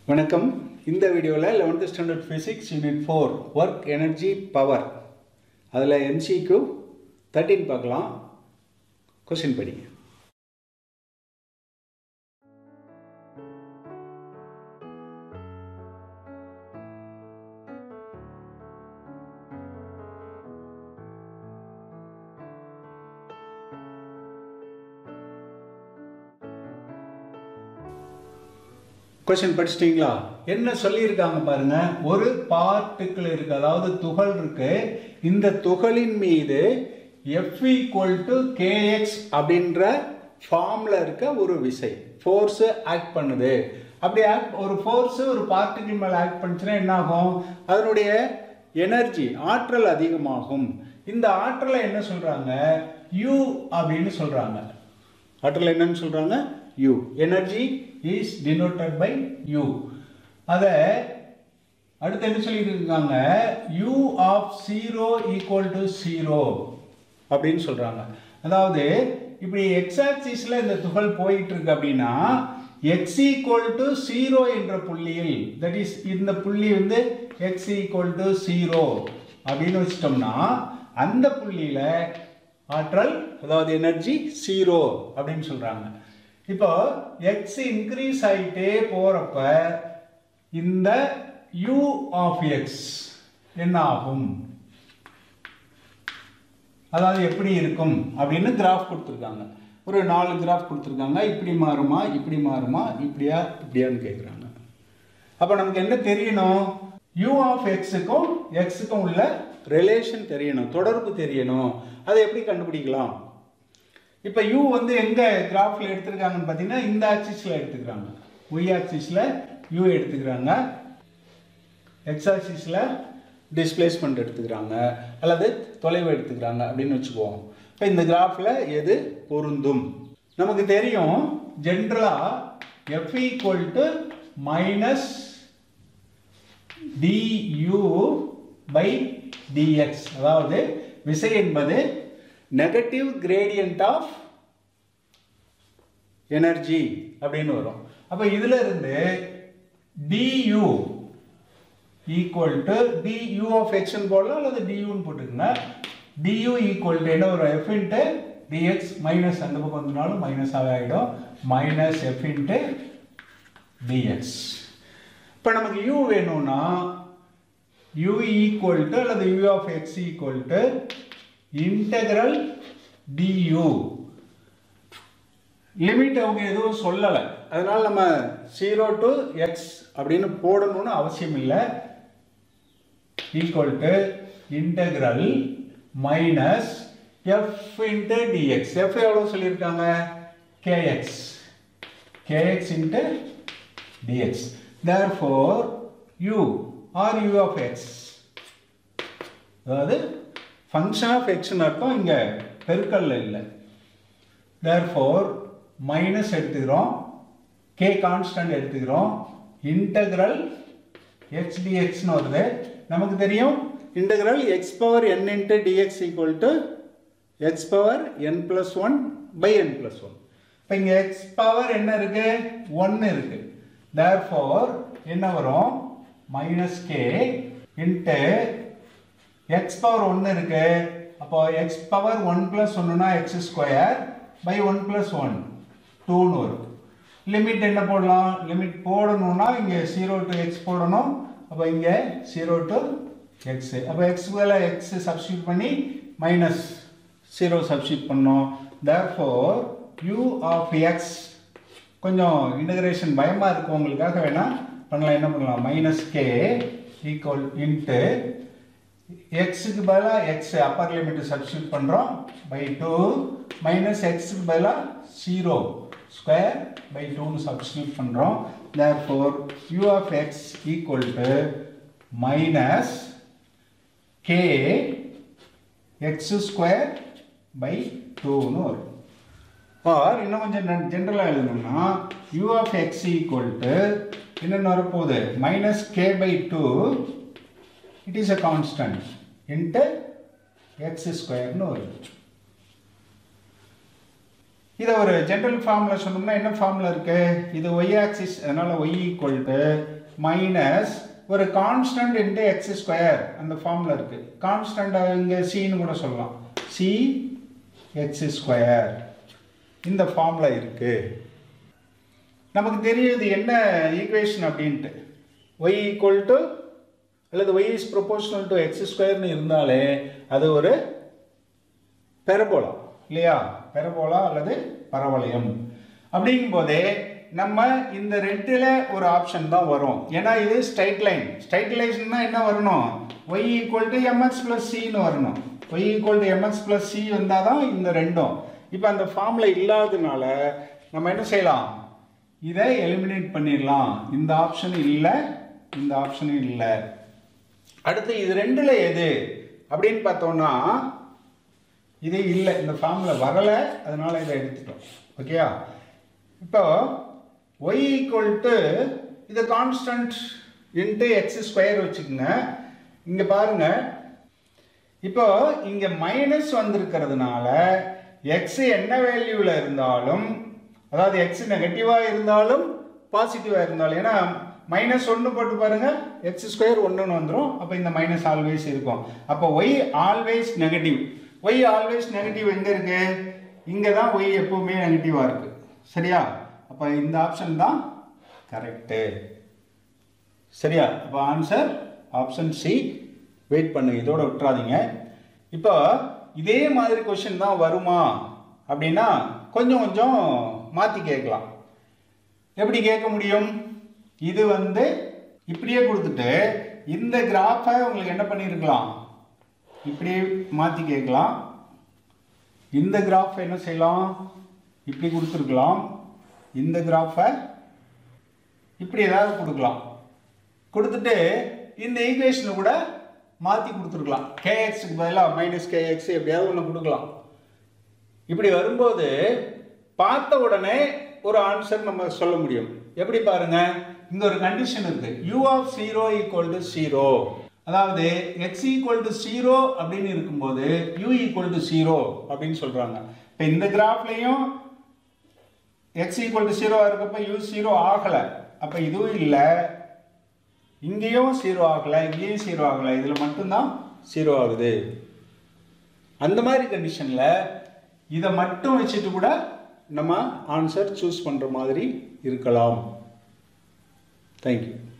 வணக்கம் இந்த வீடியோவில் eleventh standard physics unit four work energy power அதில் எம்சிக்யூ தேர்ட்டின் பார்க்கலாம் கொஸ்டின் படிங்க கொஸ்டின் படிச்சிட்டிங்களா என்ன சொல்லியிருக்காங்க பாருங்க ஒரு பார்ட்டிக்கிள் இருக்கு அதாவது துகள் இருக்கு இந்த துகளின் மீது எஃப் ஈக்குவல் டு கேஎக்ஸ் அப்படின்ற ஃபார்ம்ல இருக்க ஒரு விசை ஃபோர்ஸ் ஆக்ட் பண்ணுது அப்படி ஆக்ட் ஒரு ஃபோர்ஸ் ஒரு பார்ட்டிக்கிள் மேலே ஆக்ட் பண்ணுச்சுன்னா என்ன ஆகும் அதனுடைய எனர்ஜி ஆற்றல் அதிகமாகும் இந்த ஆற்றலை என்ன சொல்றாங்க யூ அப்படின்னு சொல்றாங்க ஆற்றல் என்னன்னு சொல்றாங்க U energy is denoted by U அதை அடுத்து என்ன சொல்லியிருக்காங்க U of zero equal to zero அப்படின்னு சொல்றாங்க அதாவது இப்படி எக்ஸ் ஆக்சிஸ்ல இந்த துகள் போயிட்டு இருக்கு அப்படின்னா எக்ஸ் ஈக்குவல் டு ஜீரோ என்ற புள்ளியில் தட் இஸ் இந்த புள்ளி வந்து எக்ஸ் ஈக்குவல் டு ஜீரோ அப்படின்னு வச்சிட்டோம்னா அந்த புள்ளியில ஆற்றல் அதாவது எனர்ஜி ஜீரோ அப்படின்னு சொல்றாங்க இப்போ எக்ஸ் இன்க்ரீஸ் ஆகிட்டே போறப்ப இந்த யூ ஆஃப் எக்ஸ் என்ன ஆகும் அதாவது எப்படி இருக்கும் அப்படின்னு கிராஃப் கொடுத்துருக்காங்க ஒரு நாலு கிராஃப் கொடுத்துருக்காங்க இப்படி மாறுமா இப்படி மாறுமா இப்படியா இப்படியான்னு கேட்குறாங்க அப்போ நமக்கு என்ன தெரியணும் யூ ஆஃப் எக்ஸுக்கும் எக்ஸுக்கும் உள்ள ரிலேஷன் தெரியணும் தொடர்பு தெரியணும் அதை எப்படி கண்டுபிடிக்கலாம் இப்போ யூ வந்து எங்கே கிராஃபில் எடுத்திருக்காங்கன்னு பார்த்தீங்கன்னா இந்த ஆக்சிஸில் எடுத்துக்கிறாங்க ஒய் ஆக்சிஸில் யூ எடுத்துக்கிறாங்க எக்ஸ் ஆக்சிஸில் டிஸ்பிளேஸ்மெண்ட் எடுத்துக்கிறாங்க அல்லது தொலைவு எடுத்துக்கிறாங்க அப்படின்னு வச்சுக்குவோம் இப்போ இந்த கிராஃபில் எது பொருந்தும் நமக்கு தெரியும் ஜென்ரலாக F equal to minus dU by dx அதாவது விசை என்பது நெகட்டிவ் கிரேடியன்ட் ஆஃப் எனர்ஜி அப்படின்னு வரும் அப்போ இதுல இருந்து dU equal to dU of எக்ஸ்ன்னு போடலாம் அல்லது டியூன்னு போட்டுக்கோங்க டியூ ஈக்குவல் டு என்ன வரும் எஃப் இன்ட்டு டிஎக்ஸ் மைனஸ் அந்த பக்கம் வந்தனாலும் மைனஸாகவே ஆகிடும் மைனஸ் எஃப் இன்ட்டு டிஎக்ஸ் இப்போ நமக்கு யூ வேணும்னா யூ ஈக்குவல் டு அல்லது U of X equal to integral dU limit அவங்க எதுவும் சொல்லலை அதனால நம்ம ஜீரோ டு எக்ஸ் அப்படின்னு போடணும்னு அவசியம் இல்லை equal to integral minus F into dx F எவ்வளோ சொல்லியிருக்காங்க kx kx into dx therefore u or u of x அதாவது ஃபங்க்ஷன் ஆஃப் எக்ஸ்னு அர்த்தம் இங்கே பெருக்கல்ல இல்லை தேர்ஃபோர் மைனஸ் எடுத்துக்கிறோம் கே கான்ஸ்டன்ட் எடுத்துக்கிறோம் இன்டகிரல் எக்ஸ் டிஎக்ஸ்னு வருது நமக்கு தெரியும் integral X power N into dx equal to X power N plus one by N plus one இப்போ இங்கே எக்ஸ் பவர் என்ன இருக்கு ஒன்று இருக்கு தேர்ஃபோர் என்ன வரும் minus K into X power ஒன்று இருக்கு அப்போ எக்ஸ் பவர் ஒன் பிளஸ் ஒன்றுனா X square by one plus one டூன்னு வரும் லிமிட் என்ன போடலாம் லிமிட் போடணும்னா இங்கே ஜீரோ டு எக்ஸ் போடணும் அப்போ இங்கே ஜீரோ டு எக்ஸ் அப்போ எக்ஸ் மேலே எக்ஸ் சப்ஸ்டியூட் பண்ணி மைனஸ் ஜீரோ சப்ஸ்டியூட் பண்ணோம் தேர்ஃபோர் யூ ஆஃப் எக்ஸ் கொஞ்சம் இன்டகிரேஷன் பயமாக இருக்கவங்களுக்காக வேணால் பண்ணலாம் என்ன பண்ணலாம் மைனஸ் கே ஈக்குவல் இன்ட்டு எக்ஸுக்கு பதிலாக எக்ஸ் அப்பர் லிமிட் சப்ஸ்டியூட் பண்ணுறோம் பை டூ மைனஸ் எக்ஸுக்கு பதிலாக ஜீரோ ஸ்கொயர் பை டூன்னு சப்ஸ்டியூட் பண்ணுறோம் therefore U of X equal to minus K X square by டூன்னு வரும் ஆர் இன்னும் கொஞ்சம் ஜென்ரலாக எழுதணும்னா U of X equal to என்னென்ன வரப்போகுது minus K by two it is a constant into X ஸ்கொயர்னு வருது இதை ஒரு ஜென்ரல் ஃபார்மில் சொன்னோம்னா என்ன ஃபார்மில் இருக்கு இது ஒய் ஆக்சிஸ் அதனால ஒய் ஈக்குவல் டு மைனஸ் ஒரு கான்ஸ்டன்ட் இன்ட்டு எக்ஸ் ஸ்கொயர் அந்த ஃபார்மில் இருக்கு கான்ஸ்டன்ட் இங்கே சின்னு கூட சொல்லலாம் சி எக்ஸ் ஸ்கொயர் இந்த ஃபார்மில் இருக்கு நமக்கு தெரியுது என்ன ஈக்குவேஷன் அப்படின்ட்டு ஒய் ஈக்குவல் டு அல்லது Y is proportional to X ஸ்கொயர்னு இருந்தாலே அது ஒரு பெரபோலா இல்லையா பெரபோலா அல்லது பரவளையம் அப்படிங்கும்போதே நம்ம இந்த ரெட்டில் ஒரு ஆப்ஷன் தான் வரும் ஏன்னா இது ஸ்ட்ரைட் லைன் ஸ்ட்ரைட் லைன்னா என்ன வரணும் Y equal to mx plus சின்னு வரணும் Y equal to mx plus C வந்தால் தான் இந்த ரெண்டும் இப்போ அந்த ஃபார்மில் இல்லாததுனால நம்ம என்ன செய்யலாம் இதை எலிமினேட் பண்ணிடலாம் இந்த ஆப்ஷன் இல்லை இந்த ஆப்ஷனும் இல்லை அடுத்து இது ரெண்டுல எது அப்படின்னு பார்த்தோம்னா இது இல்லை இந்த ஃபார்மில் வரலை அதனால இதை எடுத்துட்டோம் ஓகேயா இப்போ ஒய் ஈக்குவல் டு இது கான்ஸ்டன்ட் இன்ட்டு எக்ஸ் ஸ்கொயர் வச்சுக்கோங்க இங்கே பாருங்க இப்போ இங்கே மைனஸ் வந்திருக்கிறதுனால எக்ஸ் என்ன வேல்யூவில் இருந்தாலும் அதாவது எக்ஸ் நெகட்டிவாக இருந்தாலும் பாசிட்டிவாக இருந்தாலும் ஏன்னா மைனஸ் ஒன்று போட்டு பாருங்க எக்ஸ் ஸ்கொயர் ஒன்றுன்னு வந்துடும் அப்போ இந்த மைனஸ் ஆல்வேஸ் இருக்கும் அப்போ Y always negative Y always negative எங்கே இருக்கு இங்கே தான் ஒய் எப்பவுமே நெகட்டிவாக இருக்கு சரியா அப்போ இந்த ஆப்ஷன் தான் கரெக்டு சரியா அப்போ ஆன்சர் ஆப்ஷன் சி வெயிட் பண்ணுங்க இதோட விட்டுறாதீங்க இப்போ இதே மாதிரி கொஷின் தான் வருமா அப்படின்னா கொஞ்சம் கொஞ்சம் மாற்றி கேட்கலாம் எப்படி கேட்க முடியும் இது வந்து இப்படியே கொடுத்துட்டு இந்த கிராஃபை உங்களுக்கு என்ன பண்ணியிருக்கலாம் இப்படியே மாற்றி கேட்கலாம் இந்த கிராஃப் என்ன செய்யலாம் இப்படி கொடுத்துருக்கலாம் இந்த கிராஃபை இப்படி ஏதாவது கொடுக்கலாம் கொடுத்துட்டு இந்த ஈக்குவேஷனை கூட மாற்றி கொடுத்துருக்கலாம் கேஎக்ஸுக்கு பதிலாக மைனஸ் கேஎக்ஸ் எப்படியாவது ஒன்று கொடுக்கலாம் இப்படி வரும்போது பார்த்த உடனே ஒரு ஆன்சர் நம்ம சொல்ல முடியும் எப்படி பாருங்க இங்க ஒரு கண்டிஷன் இருக்கு u of zero equal to zero அதாவது எக்ஸ் ஈக்குவல் டு ஜீரோ அப்படின்னு இருக்கும்போது u ஈக்குவல் டு ஜீரோ அப்படின்னு சொல்றாங்க இப்போ இந்த கிராஃப்லையும் எக்ஸ் ஈக்குவல் டு ஜீரோ இருக்கப்ப u ஜீரோ ஆகலை அப்போ இதுவும் இல்லை இங்கேயும் ஜீரோ ஆகலை இங்கேயும் ஜீரோ ஆகலை இதில் மட்டும்தான் ஜீரோ ஆகுது அந்த மாதிரி கண்டிஷனில் இதை மட்டும் வச்சுட்டு கூட நம்ம ஆன்சர் சூஸ் பண்ணுற மாதிரி இருக்கலாம் தேங்க்யூ